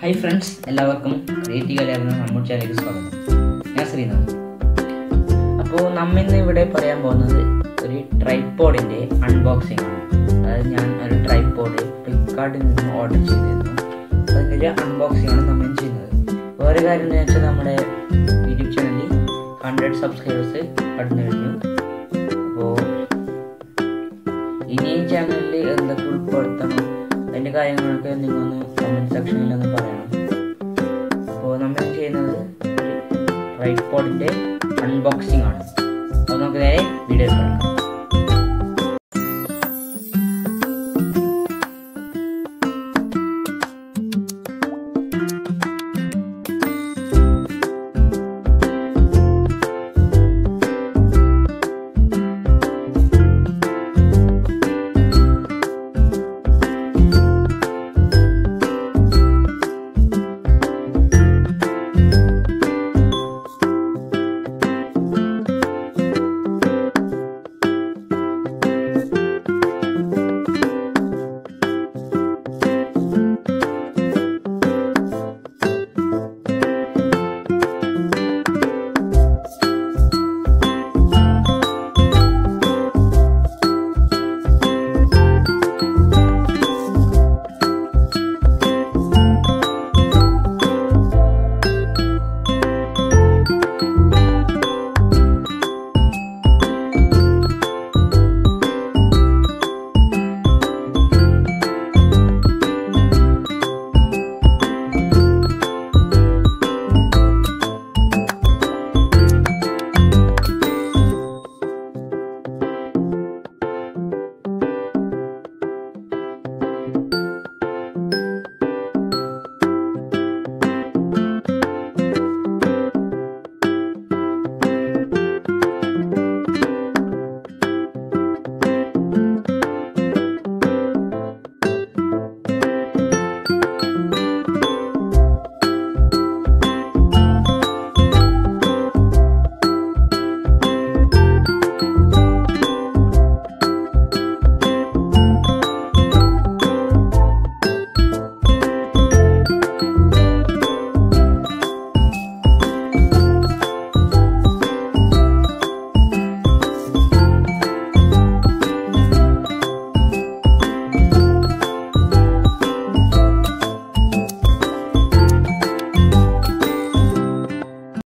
hi friends എല്ലാവർക്കും creative കലയാകുന്ന നമ്മുടെ ചാനലിലേക്ക് സ്വാഗതം ഞാൻ ശ്രീനാഥ് അപ്പോൾ നമ്മ ഇന്ന് ഇവിടെ പറയാൻ പോകുന്നത് ഒരു ട്രൈപ്പോഡിൻ്റെ അൺബോക്സിംഗ് ആണ് അതായത് ഞാൻ ഒരു ട്രൈപ്പോഡ് ഫ്ലിപ്കാർട്ടിൽ നിന്ന് ഓർഡർ ചെയ്തിരുന്നു അതിൻ്റെ ഒരു അൺബോക്സിംഗ് ആണ് നമ്മൾ ഇന്ന് ചെയ്യുന്നത് വേറെ കാര്യം എന്ന് വെച്ചാൽ നമ്മുടെ യൂട്യൂബ് ചാനലിൽ ഹൺഡ്രഡ് സബ്സ്ക്രൈബേഴ്സ് കടന്നു കഴിഞ്ഞു അപ്പോൾ ഇനി ഈ ചാനലിൽ എന്തൊക്കെ ഉൾപ്പെടുത്തണം അതിൻ്റെ കാര്യങ്ങളൊക്കെ നിങ്ങളൊന്ന് കമൻറ്റ് സെക്ഷനിൽ ഒന്ന് പറയണം അപ്പോൾ നമ്മൾ ചെയ്യുന്നത് ട്രൈപ്പോഡിൻ്റെ അൺബോക്സിംഗ് ആണ് അപ്പോൾ നമുക്ക് നേരെ വീഡിയോ കിടക്കാം